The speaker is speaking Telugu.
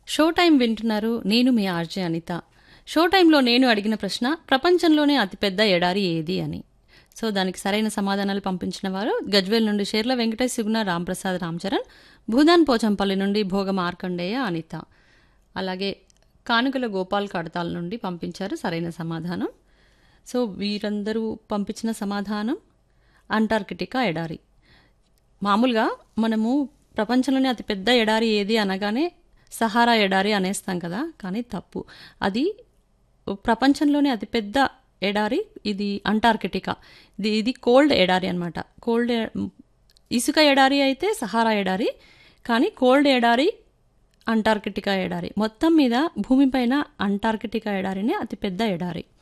షో టైం వింటున్నారు నేను మీ ఆర్జే అనిత షో టైంలో నేను అడిగిన ప్రశ్న ప్రపంచంలోనే అతిపెద్ద ఎడారి ఏది అని సో దానికి సరైన సమాధానాలు పంపించిన వారు గజ్వేల్ నుండి షేర్ల వెంకటేష్ సుగుణ రాంప్రసాద్ రామ్చరణ్ భూదాన్ పోచంపల్లి నుండి భోగ మార్కండేయ అనిత అలాగే కానుకల గోపాల్ కడతాల నుండి పంపించారు సరైన సమాధానం సో వీరందరూ పంపించిన సమాధానం అంటార్కిటికా ఎడారి మామూలుగా మనము ప్రపంచంలోనే అతిపెద్ద ఎడారి ఏది అనగానే సహారా ఎడారి అనేస్తాం కదా కానీ తప్పు అది ప్రపంచంలోనే అతిపెద్ద ఎడారి ఇది అంటార్కిటికా ఇది ఇది కోల్డ్ ఎడారి అనమాట కోల్డ్ ఎ- ఇసుక ఎడారి అయితే సహారా ఎడారి కానీ కోల్డ్ ఎడారి అంటార్కిటికా ఎడారి మొత్తం మీద భూమిపైన అంటార్కిటికా ఎడారినే అతిపెద్ద ఎడారి